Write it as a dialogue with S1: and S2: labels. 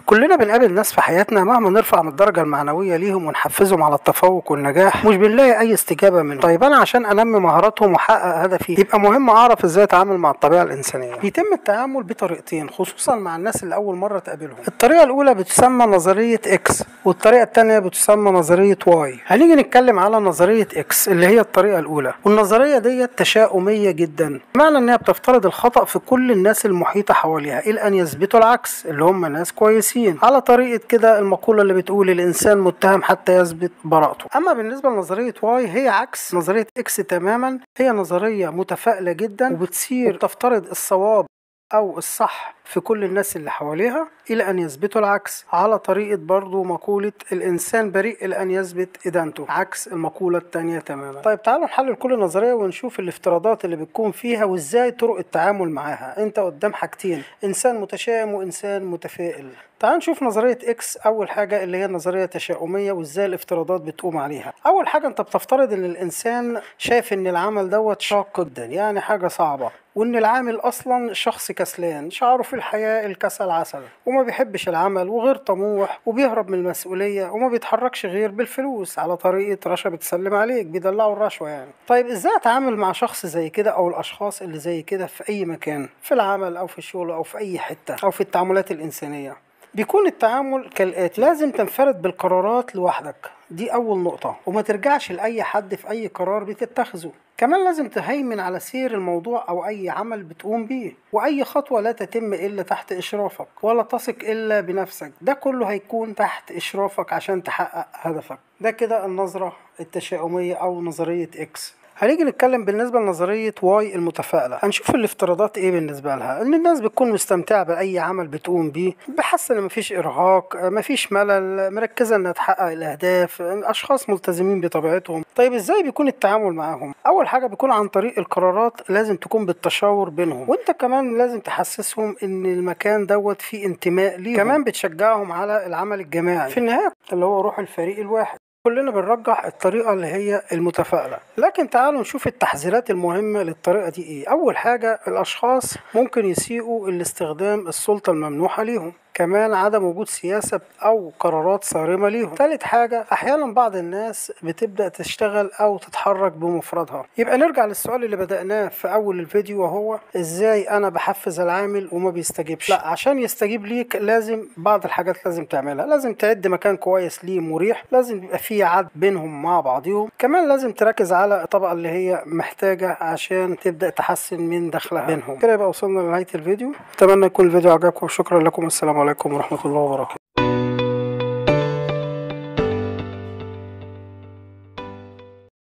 S1: كلنا بنقابل ناس في حياتنا مهما نرفع من الدرجة المعنوية ليهم ونحفزهم على التفوق والنجاح مش بنلاقي أي استجابة منهم طيب أنا عشان أنمي مهاراتهم وأحقق هدفي يبقى مهم أعرف إزاي أتعامل مع الطبيعة الإنسانية بيتم التعامل بطريقتين خصوصا مع الناس اللي أول مرة تقابلهم الطريقة الأولى بتسمى نظرية إكس والطريقة الثانية بتسمى نظرية واي هنيجي نتكلم على نظرية إكس اللي هي الطريقة الأولى والنظرية ديت تشاؤمية جدا معنى إنها بتفترض الخطأ في كل الناس المحيطة حواليها إلى أن يثبتوا العكس اللي هم ناس كويسين على طريقة كده المقولة اللي بتقول الإنسان متهم حتى يثبت براءته أما بالنسبة لنظرية واي هي عكس نظرية إكس تماما هي نظرية متفائلة جدا وبتسير وبتفترض الصواب أو الصح في كل الناس اللي حواليها إلى أن يثبتوا العكس على طريقة برضو مقولة الإنسان بريء إلى أن يثبت إدانته عكس المقولة التانية تماما طيب تعالوا نحلل كل نظرية ونشوف الافتراضات اللي بتكون فيها وإزاي طرق التعامل معاها أنت قدام حاجتين إنسان متشائم وإنسان متفائل تعال نشوف نظرية إكس أول حاجة اللي هي نظرية تشاؤمية وإزاي الافتراضات بتقوم عليها أول حاجة أنت بتفترض إن الإنسان شايف إن العمل دوت شاق جدا يعني حاجة صعبة وإن العامل أصلا شخص كسلان شعره في الحياة الكسل عسل وما بيحبش العمل وغير طموح وبيهرب من المسؤولية وما بيتحركش غير بالفلوس على طريقة رشا بتسلم عليك بيدلعوا الرشوة يعني طيب إزاي أتعامل مع شخص زي كده أو الأشخاص اللي زي كده في أي مكان في العمل أو في الشغل أو في أي حتة أو في التعاملات الإنسانية بيكون التعامل كالآتي لازم تنفرد بالقرارات لوحدك دي أول نقطة وما ترجعش لأي حد في أي قرار بتتخذه كمان لازم تهيمن على سير الموضوع أو أي عمل بتقوم بيه وأي خطوة لا تتم إلا تحت إشرافك ولا تثق إلا بنفسك ده كله هيكون تحت إشرافك عشان تحقق هدفك ده كده النظرة التشاؤمية أو نظرية إكس هنيجي نتكلم بالنسبة لنظرية واي المتفائلة هنشوف الافتراضات ايه بالنسبة لها ان الناس بتكون مستمتعة بأي عمل بتقوم بيه بحس ان مفيش ارهاق مفيش ملل مركزة انها تحقق الاهداف اشخاص ملتزمين بطبيعتهم طيب ازاي بيكون التعامل معاهم اول حاجة بيكون عن طريق القرارات لازم تكون بالتشاور بينهم وانت كمان لازم تحسسهم ان المكان دوت فيه انتماء ليهم كمان بتشجعهم على العمل الجماعي في النهاية اللي هو روح الفريق الواحد كلنا بنرجح الطريقة اللي هي المتفائلة لكن تعالوا نشوف التحذيرات المهمة للطريقة دي ايه أول حاجة الأشخاص ممكن يسيئوا الاستخدام السلطة الممنوحة ليهم كمان عدم وجود سياسة أو قرارات صارمة ليهم ثالث حاجة أحيانا بعض الناس بتبدأ تشتغل أو تتحرك بمفردها يبقى نرجع للسؤال اللي بدأناه في أول الفيديو وهو إزاي أنا بحفز العامل وما بيستجيبش لا عشان يستجيب ليك لازم بعض الحاجات لازم تعملها لازم تعد مكان كويس ليه مريح لازم يبقى فيه عد بينهم مع بعضهم كمان لازم تركز على الطبقة اللي هي محتاجة عشان تبدأ تحسن من دخلها بينهم كده يبقى وصلنا لنهاية الفيديو أتمنى يكون الفيديو عجبكم شكرا لكم السلام عليكم ورحمة الله وبركاته